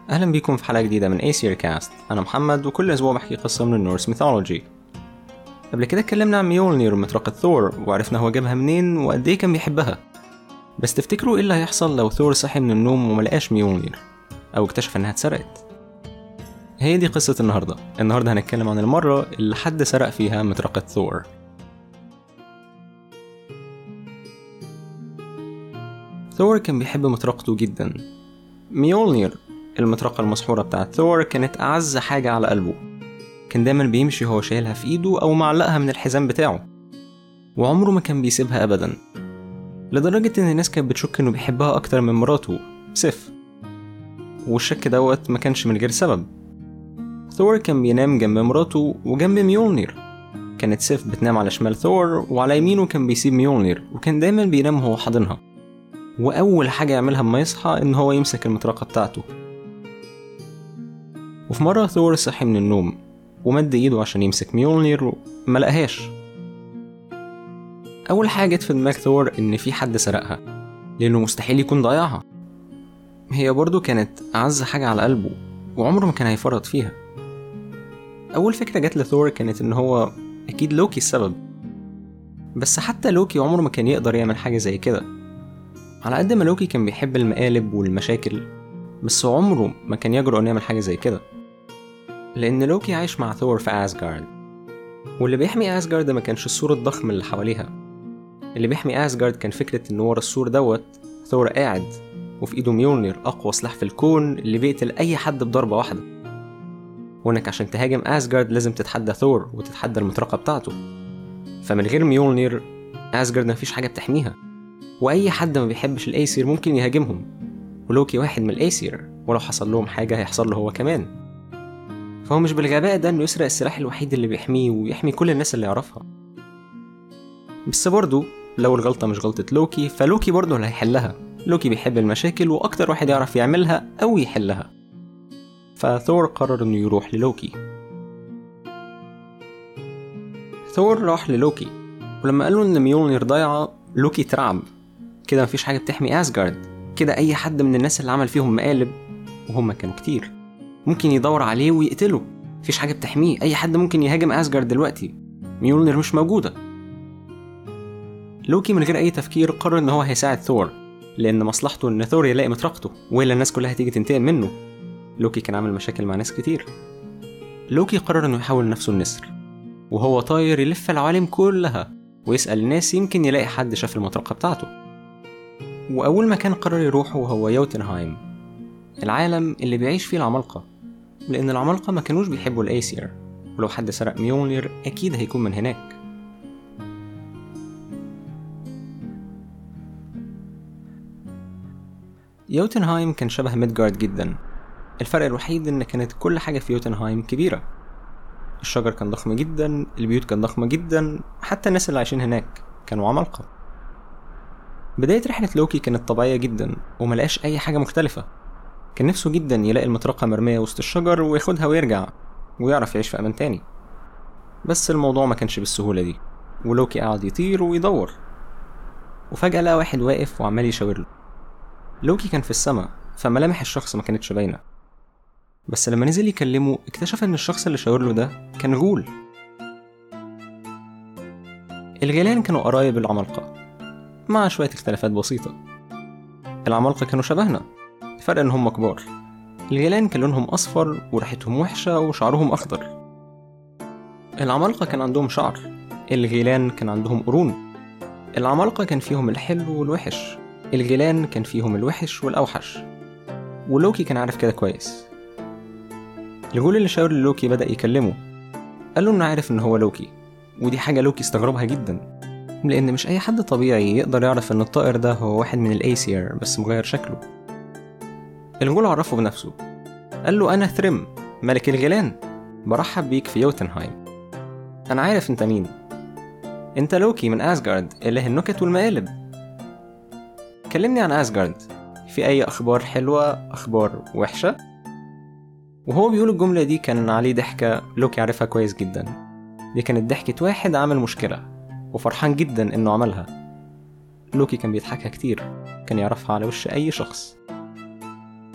أهلا بيكم في حلقة جديدة من أيسير كاست أنا محمد وكل أسبوع بحكي قصة من النورس ميثولوجي قبل كده اتكلمنا عن ميولنير ومطرقة ثور وعرفنا هو جابها منين وقد إيه كان بيحبها بس تفتكروا إيه اللي هيحصل لو ثور صحي من النوم وملقاش ميولنير أو اكتشف إنها اتسرقت هي دي قصة النهاردة النهاردة هنتكلم عن المرة اللي حد سرق فيها مطرقة ثور ثور كان بيحب مطرقته جدا ميولنير المطرقة المسحورة بتاعت ثور كانت أعز حاجة على قلبه كان دايما بيمشي وهو شايلها في إيده أو معلقها من الحزام بتاعه وعمره ما كان بيسيبها أبدا لدرجة إن الناس كانت بتشك إنه بيحبها أكتر من مراته سيف والشك دوت ما كانش من غير سبب ثور كان بينام جنب مراته وجنب ميولنير كانت سيف بتنام على شمال ثور وعلى يمينه كان بيسيب ميولنير وكان دايما بينام وهو حاضنها وأول حاجة يعملها أما يصحى إن هو يمسك المطرقة بتاعته وفي مرة ثور صحي من النوم ومد ايده عشان يمسك ميولنير وما لقاهاش أول حاجة جت في دماغ ثور إن في حد سرقها لأنه مستحيل يكون ضيعها هي برضه كانت أعز حاجة على قلبه وعمره ما كان هيفرط فيها أول فكرة جت لثور كانت إن هو أكيد لوكي السبب بس حتى لوكي عمره ما كان يقدر يعمل حاجة زي كده على قد ما لوكي كان بيحب المقالب والمشاكل بس عمره ما كان يجرؤ انه يعمل حاجة زي كده لأن لوكي عايش مع ثور في أسجارد واللي بيحمي أسجارد ما كانش السور الضخم اللي حواليها اللي بيحمي أسجارد كان فكرة إن ورا السور دوت ثور قاعد وفي إيده ميولنير أقوى سلاح في الكون اللي بيقتل أي حد بضربة واحدة وإنك عشان تهاجم أسجارد لازم تتحدى ثور وتتحدى المطرقة بتاعته فمن غير ميولنير أسجارد مفيش حاجة بتحميها وأي حد ما بيحبش الأيسير ممكن يهاجمهم ولوكي واحد من الأيسير ولو حصل لهم حاجة هيحصل له هو كمان فهو مش بالغباء ده إنه يسرق السلاح الوحيد اللي بيحميه ويحمي كل الناس اللي يعرفها بس برضه لو الغلطة مش غلطة لوكي فلوكي برضه اللي هيحلها لوكي بيحب المشاكل وأكتر واحد يعرف يعملها أو يحلها فثور قرر إنه يروح للوكي ثور راح للوكي ولما قال له إن ميولنير ضايعة لوكي اترعب كده مفيش حاجة بتحمي أسجارد كده أي حد من الناس اللي عمل فيهم مقالب وهم كانوا كتير ممكن يدور عليه ويقتله مفيش حاجة بتحميه أي حد ممكن يهاجم أسجارد دلوقتي ميولنر مش موجودة لوكي من غير أي تفكير قرر إن هو هيساعد ثور لأن مصلحته إن ثور يلاقي مطرقته وإلا الناس كلها تيجي تنتقم منه لوكي كان عامل مشاكل مع ناس كتير لوكي قرر إنه يحول نفسه النسر وهو طاير يلف العوالم كلها ويسأل الناس يمكن يلاقي حد شاف المطرقة بتاعته وأول مكان قرر يروحه هو يوتنهايم العالم اللي بيعيش فيه العمالقة لأن العمالقة ما كانوش بيحبوا الأيسير ولو حد سرق ميولنير أكيد هيكون من هناك يوتنهايم كان شبه ميدجارد جدا الفرق الوحيد إن كانت كل حاجة في يوتنهايم كبيرة الشجر كان ضخم جدا البيوت كان ضخمة جدا حتى الناس اللي عايشين هناك كانوا عمالقة بداية رحلة لوكي كانت طبيعية جدا وملقاش أي حاجة مختلفة كان نفسه جدا يلاقي المطرقة مرمية وسط الشجر وياخدها ويرجع ويعرف يعيش في أمان تاني بس الموضوع ما كانش بالسهولة دي ولوكي قعد يطير ويدور وفجأة لقى واحد واقف وعمال يشاور له لوكي كان في السماء فملامح الشخص ما كانتش باينة بس لما نزل يكلمه اكتشف ان الشخص اللي شاور له ده كان غول الغيلان كانوا قرايب العمالقة مع شوية اختلافات بسيطة العمالقة كانوا شبهنا الفرق إن هم كبار الغيلان كان لونهم أصفر وريحتهم وحشة وشعرهم أخضر العمالقة كان عندهم شعر الغيلان كان عندهم قرون العمالقة كان فيهم الحلو والوحش الغيلان كان فيهم الوحش والأوحش ولوكي كان عارف كده كويس الغول اللي شاور لوكي بدأ يكلمه قال له إنه عارف إن هو لوكي ودي حاجة لوكي استغربها جدا لأن مش أي حد طبيعي يقدر يعرف إن الطائر ده هو واحد من الأيسير بس مغير شكله الغول عرفه بنفسه قال له أنا ثريم ملك الغيلان برحب بيك في يوتنهايم أنا عارف أنت مين أنت لوكي من أسجارد إله النكت والمقالب كلمني عن أسجارد في أي أخبار حلوة أخبار وحشة وهو بيقول الجملة دي كان عليه ضحكة لوكي عارفها كويس جدا دي كانت ضحكة واحد عامل مشكلة وفرحان جدا إنه عملها لوكي كان بيضحكها كتير كان يعرفها على وش أي شخص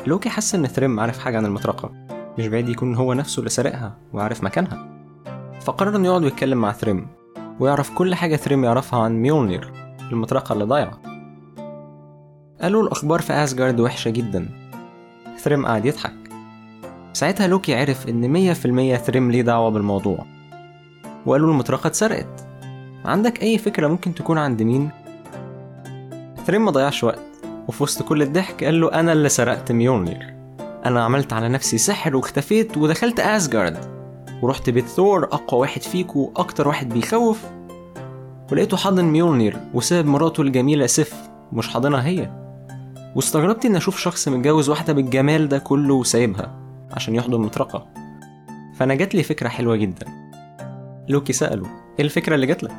لوكي حس إن ثريم عارف حاجة عن المطرقة مش بعيد يكون هو نفسه اللي سرقها وعارف مكانها فقرر إنه يقعد ويتكلم مع ثريم ويعرف كل حاجة ثريم يعرفها عن ميولنير المطرقة اللي ضايعة قالوا الأخبار في أسجارد وحشة جدا ثريم قعد يضحك ساعتها لوكي عرف إن مية في المية ثريم ليه دعوة بالموضوع وقالوا المطرقة اتسرقت عندك أي فكرة ممكن تكون عند مين؟ ثريم ما ضيعش وقت وفي وسط كل الضحك قال له أنا اللي سرقت ميولنير أنا عملت على نفسي سحر واختفيت ودخلت أسجارد ورحت بيت ثور أقوى واحد فيكو وأكتر واحد بيخوف ولقيته حاضن ميولنير وساب مراته الجميلة سيف مش حاضنها هي واستغربت إن أشوف شخص متجوز واحدة بالجمال ده كله وسايبها عشان يحضن مطرقة فأنا جات لي فكرة حلوة جدا لوكي سأله إيه الفكرة اللي جاتلك؟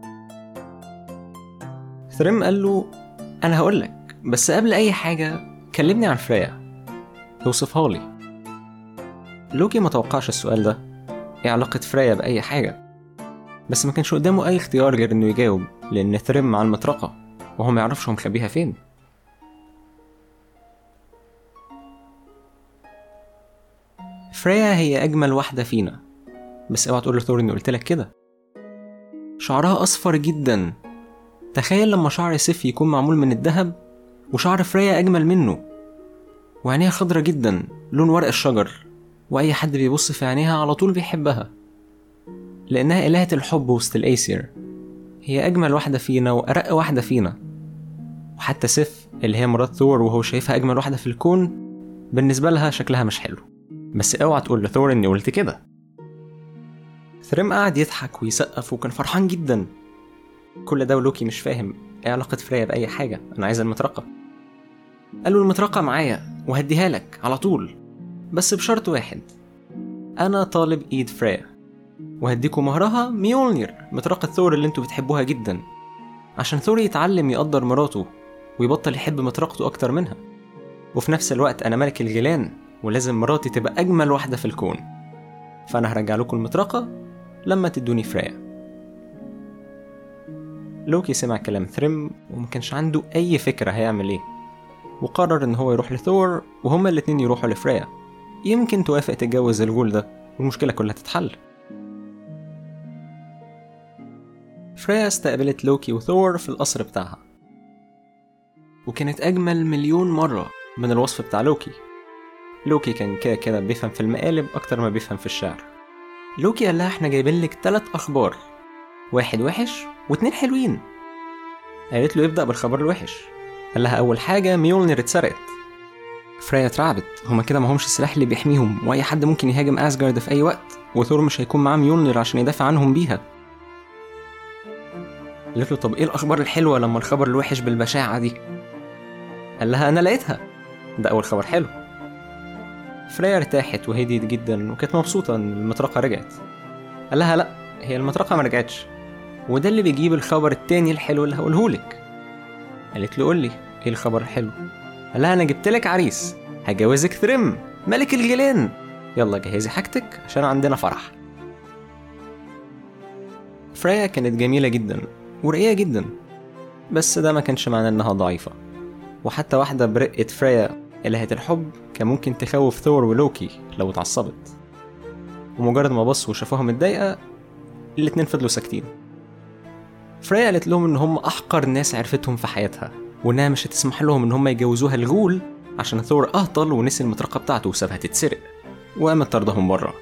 ثريم قال له أنا هقولك بس قبل أي حاجة كلمني عن فريا توصفها لي لوكي ما توقعش السؤال ده ايه علاقة فريا بأي حاجة بس ما كانش قدامه أي اختيار غير إنه يجاوب لأن ثريم مع المطرقة وهو ما يعرفش هو مخبيها فين فريا هي أجمل واحدة فينا بس اوعى تقول لثور إني قلت لك كده شعرها أصفر جدا تخيل لما شعر سيف يكون معمول من الذهب وشعر فريا أجمل منه وعينيها خضرة جدا لون ورق الشجر وأي حد بيبص في عينيها على طول بيحبها لأنها إلهة الحب وسط الأيسير هي أجمل واحدة فينا وأرق واحدة فينا وحتى سيف اللي هي مرات ثور وهو شايفها أجمل واحدة في الكون بالنسبة لها شكلها مش حلو بس اوعى تقول لثور إني قلت كده ثريم قعد يضحك ويسقف وكان فرحان جدا كل ده ولوكي مش فاهم ايه علاقة فريا بأي حاجة أنا عايز المطرقة قال له المطرقة معايا وهديها لك على طول بس بشرط واحد أنا طالب إيد فريا وهديكوا مهرها ميولنير مطرقة ثور اللي انتوا بتحبوها جدا عشان ثور يتعلم يقدر مراته ويبطل يحب مطرقته أكتر منها وفي نفس الوقت أنا ملك الجيلان ولازم مراتي تبقى أجمل واحدة في الكون فأنا هرجع لكم المطرقة لما تدوني فريا لوكي سمع كلام ثريم ومكانش عنده أي فكرة هيعمل إيه وقرر إن هو يروح لثور وهما الاتنين يروحوا لفريا يمكن توافق تتجوز الجول ده والمشكلة كلها تتحل فريا استقبلت لوكي وثور في القصر بتاعها وكانت أجمل مليون مرة من الوصف بتاع لوكي لوكي كان كده كده بيفهم في المقالب أكتر ما بيفهم في الشعر لوكي قال لها احنا جايبين لك تلات أخبار واحد وحش واتنين حلوين قالت له ابدأ بالخبر الوحش قال لها أول حاجة ميولنر اتسرقت فريا اترعبت هما كده معهمش السلاح اللي بيحميهم وأي حد ممكن يهاجم أسجارد في أي وقت وثور مش هيكون معاه ميولنر عشان يدافع عنهم بيها قالت له طب ايه الأخبار الحلوة لما الخبر الوحش بالبشاعة دي قال لها أنا لقيتها ده أول خبر حلو فريا ارتاحت وهديت جدا وكانت مبسوطة إن المطرقة رجعت قال لها لأ هي المطرقة ما رجعتش وده اللي بيجيب الخبر التاني الحلو اللي هقولهولك قالت له قولي ايه الخبر الحلو قال لها انا جبت لك عريس هجوزك ثريم ملك الجيلان يلا جهزي حاجتك عشان عندنا فرح فريا كانت جميلة جدا ورقيقة جدا بس ده ما كانش معناه انها ضعيفة وحتى واحدة برقة فريا إلهة الحب كان ممكن تخوف ثور ولوكي لو اتعصبت ومجرد ما بصوا وشافوها متضايقة الاتنين فضلوا ساكتين فريا قالت لهم ان هم احقر ناس عرفتهم في حياتها وانها مش هتسمح لهم ان هم يجوزوها الغول عشان ثور اهطل ونسي المطرقه بتاعته وسابها تتسرق وقامت طردهم بره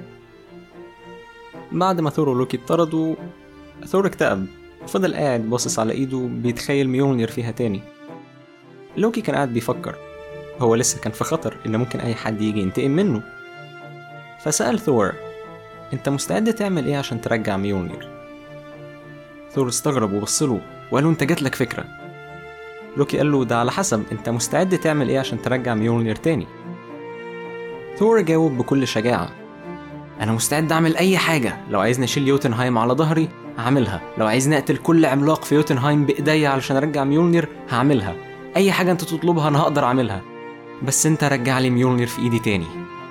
بعد ما ثور ولوكي اتطردوا ثور اكتئب وفضل قاعد باصص على ايده بيتخيل ميولنير فيها تاني لوكي كان قاعد بيفكر هو لسه كان في خطر ان ممكن اي حد يجي ينتقم منه فسأل ثور انت مستعد تعمل ايه عشان ترجع ميولنير ثور استغرب وبصله وقال له انت جاتلك فكرة لوكي قال له ده على حسب انت مستعد تعمل ايه عشان ترجع ميولنير تاني ثور جاوب بكل شجاعة أنا مستعد أعمل أي حاجة لو عايزني أشيل يوتنهايم على ظهري هعملها لو عايزني أقتل كل عملاق في يوتنهايم بإيديا علشان أرجع ميولنير هعملها أي حاجة أنت تطلبها أنا هقدر أعملها بس أنت رجع لي ميولنير في إيدي تاني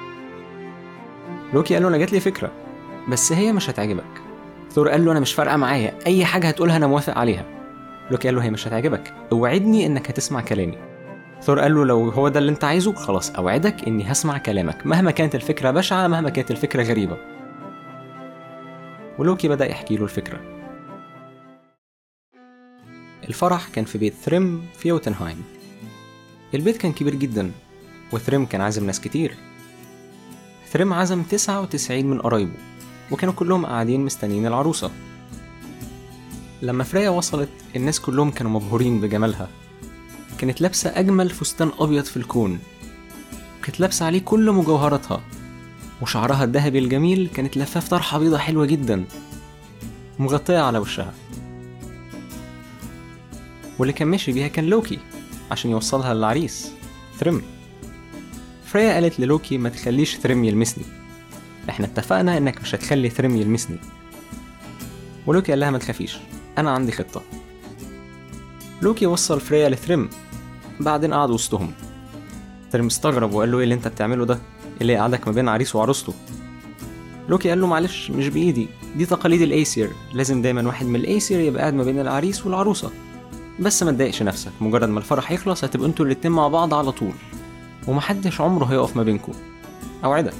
لوكي قال له أنا جات لي فكرة بس هي مش هتعجبك ثور قال له أنا مش فارقة معايا أي حاجة هتقولها أنا موافق عليها لوكي قال له هي مش هتعجبك اوعدني إنك هتسمع كلامي ثور قال له لو هو ده اللي انت عايزه خلاص اوعدك اني هسمع كلامك مهما كانت الفكره بشعه مهما كانت الفكره غريبه ولوكي بدا يحكي له الفكره الفرح كان في بيت ثريم في يوتنهايم البيت كان كبير جدا وثريم كان عازم ناس كتير ثريم عزم 99 من قرايبه وكانوا كلهم قاعدين مستنيين العروسة لما فريا وصلت الناس كلهم كانوا مبهورين بجمالها كانت لابسة أجمل فستان أبيض في الكون كانت لابسة عليه كل مجوهراتها وشعرها الذهبي الجميل كانت لفاه في طرحة بيضة حلوة جدا مغطية على وشها واللي كان ماشي بيها كان لوكي عشان يوصلها للعريس ثريم فريا قالت للوكي ما تخليش ثريم يلمسني احنا اتفقنا انك مش هتخلي ثريم يلمسني ولوكي قال لها ما تخافيش انا عندي خطة لوكي وصل فريا لثريم بعدين قعد وسطهم ثريم استغرب وقال له ايه اللي انت بتعمله ده اللي قعدك ما بين عريس وعروسته لوكي قال له معلش مش بايدي دي تقاليد الايسير لازم دايما واحد من الايسير يبقى قاعد ما بين العريس والعروسه بس ما تضايقش نفسك مجرد ما الفرح يخلص هتبقوا انتوا الاتنين مع بعض على طول ومحدش عمره هيقف ما بينكم اوعدك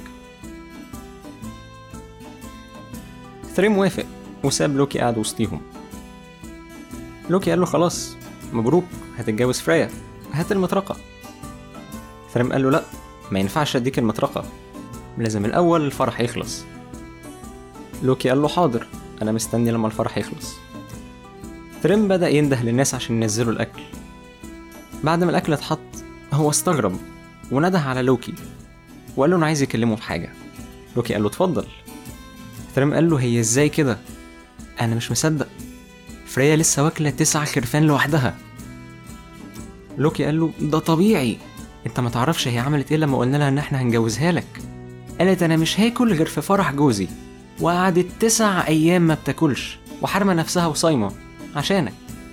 ثريم وافق وساب لوكي قاعد وسطيهم لوكي قال له خلاص مبروك هتتجوز فريا هات المطرقة ثريم قال له لأ ما ينفعش اديك المطرقة لازم الأول الفرح يخلص لوكي قال له حاضر أنا مستني لما الفرح يخلص ثريم بدأ ينده للناس عشان ينزلوا الأكل بعد ما الأكل اتحط هو استغرب ونده على لوكي وقال له أنا عايز يكلمه في حاجة لوكي قال له اتفضل ثريم قال له هي ازاي كده أنا مش مصدق فريا لسه واكلة تسع خرفان لوحدها لوكي قال له ده طبيعي انت ما تعرفش هي عملت ايه لما قلنا لها ان احنا هنجوزها لك قالت انا مش هاكل غير في فرح جوزي وقعدت تسع ايام ما بتاكلش وحارمه نفسها وصايمه عشانك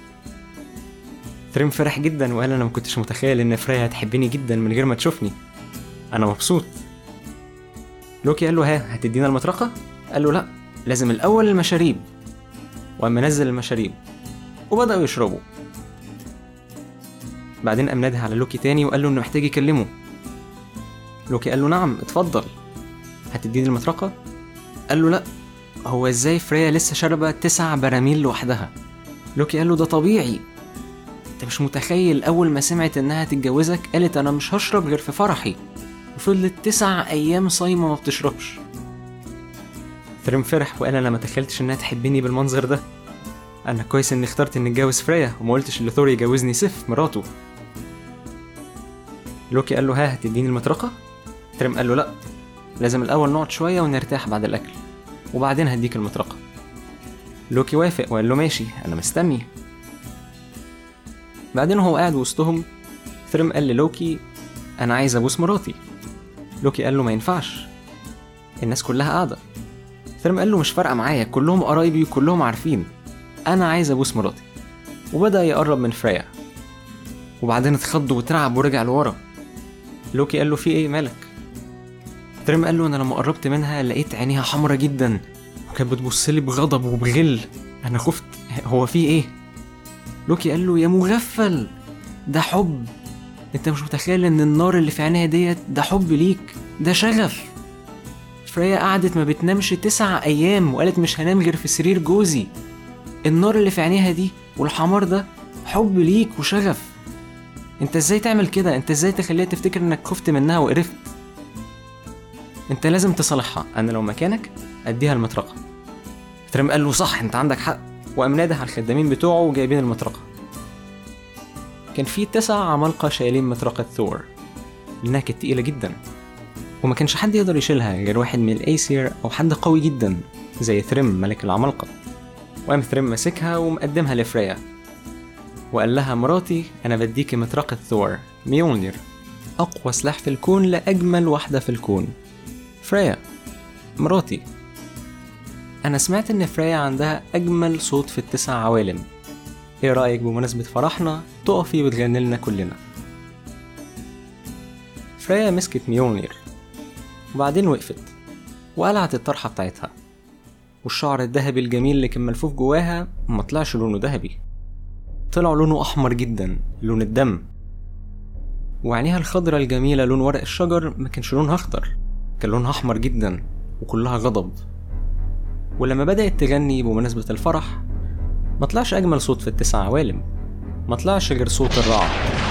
ثريم فرح جدا وقال انا ما كنتش متخيل ان فريا هتحبني جدا من غير ما تشوفني انا مبسوط لوكي قال له ها هتدينا المطرقه قال له لا لازم الاول المشاريب وأما نزل المشاريب وبدأوا يشربوا بعدين قام نادى على لوكي تاني وقال له إنه محتاج يكلمه لوكي قال له نعم اتفضل هتديني المطرقة؟ قال له لأ هو ازاي فريا لسه شاربة تسع براميل لوحدها لوكي قال له ده طبيعي انت مش متخيل اول ما سمعت انها تتجوزك قالت انا مش هشرب غير في فرحي وفضلت تسع ايام صايمة ما بتشربش ثريم فرح وقال انا ما تخيلتش انها تحبني بالمنظر ده انا كويس اني اخترت اني اتجوز فريا وما قلتش لثور يجوزني سيف مراته لوكي قال له ها هتديني المطرقه ثريم قال له لا لازم الاول نقعد شويه ونرتاح بعد الاكل وبعدين هديك المطرقه لوكي وافق وقال له ماشي انا مستني بعدين هو قاعد وسطهم ثريم قال للوكي انا عايز ابوس مراتي لوكي قال له ما ينفعش الناس كلها قاعده ثريم قال له مش فارقه معايا كلهم قرايبي وكلهم عارفين انا عايز ابوس مراتي وبدا يقرب من فريا وبعدين اتخض واترعب ورجع لورا لوكي قال له في ايه مالك ثريم قال له انا لما قربت منها لقيت عينيها حمرا جدا وكانت بتبص لي بغضب وبغل انا خفت هو في ايه لوكي قال له يا مغفل ده حب انت مش متخيل ان النار اللي في عينيها ديت ده حب ليك ده شغف فريا قعدت ما بتنامش تسع ايام وقالت مش هنام غير في سرير جوزي النار اللي في عينيها دي والحمار ده حب ليك وشغف انت ازاي تعمل كده انت ازاي تخليها تفتكر انك خفت منها وقرفت انت لازم تصالحها انا لو مكانك اديها المطرقه ترم قال له صح انت عندك حق وقام نادى على الخدامين بتوعه وجايبين المطرقه كان في تسع عمالقه شايلين مطرقه ثور لانها كانت تقيله جدا وما كانش حد يقدر يشيلها غير واحد من الايسير او حد قوي جدا زي ثريم ملك العمالقه وقام ثريم ماسكها ومقدمها لفريا وقال لها مراتي أنا بديكي مطرقة ثور ميولنير أقوى سلاح في الكون لأجمل واحدة في الكون فريا مراتي أنا سمعت إن فريا عندها أجمل صوت في التسع عوالم إيه رأيك بمناسبة فرحنا تقفي وتغني لنا كلنا فريا مسكت ميولنير وبعدين وقفت وقلعت الطرحة بتاعتها والشعر الذهبي الجميل اللي كان ملفوف جواها ما طلعش لونه ذهبي طلع لونه أحمر جدا لون الدم وعينيها الخضرة الجميلة لون ورق الشجر ما كانش لونها أخضر كان لونها أحمر جدا وكلها غضب ولما بدأت تغني بمناسبة الفرح ما طلعش أجمل صوت في التسع عوالم ما طلعش غير صوت الرعد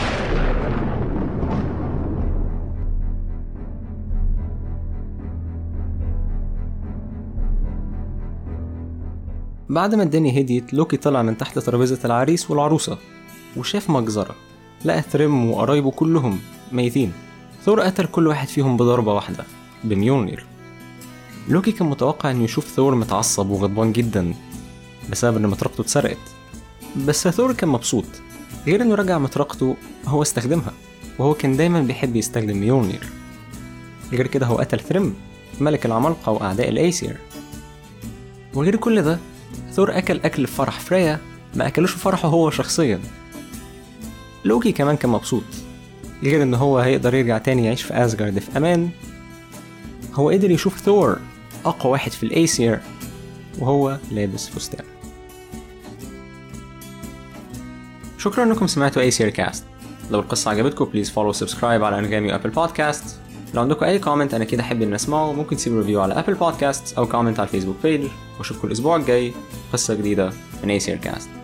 بعد ما الدنيا هديت لوكي طلع من تحت ترابيزة العريس والعروسة وشاف مجزرة لقى ثريم وقرايبه كلهم ميتين ثور قتل كل واحد فيهم بضربة واحدة بميونير لوكي كان متوقع انه يشوف ثور متعصب وغضبان جدا بسبب ان مطرقته اتسرقت بس ثور كان مبسوط غير انه رجع مطرقته هو استخدمها وهو كان دايما بيحب يستخدم ميونير غير كده هو قتل ثريم ملك العمالقة وأعداء الأيسير وغير كل ده ثور أكل أكل في فرح فريا ما أكلوش في فرحه هو شخصيا لوكي كمان كان مبسوط غير إن هو هيقدر يرجع تاني يعيش في أسجارد في أمان هو قدر يشوف ثور أقوى واحد في الأيسير وهو لابس فستان شكرا انكم سمعتوا اي سير كاست لو القصة عجبتكم بليز فولو سبسكرايب على انغامي وابل بودكاست لو عندكم اي كومنت انا كده احب ان اسمعه ممكن تسيبوا ريفيو على ابل بودكاست او كومنت على الفيسبوك بيج واشوفكم الاسبوع الجاي قصة جديدة من اي سير كاست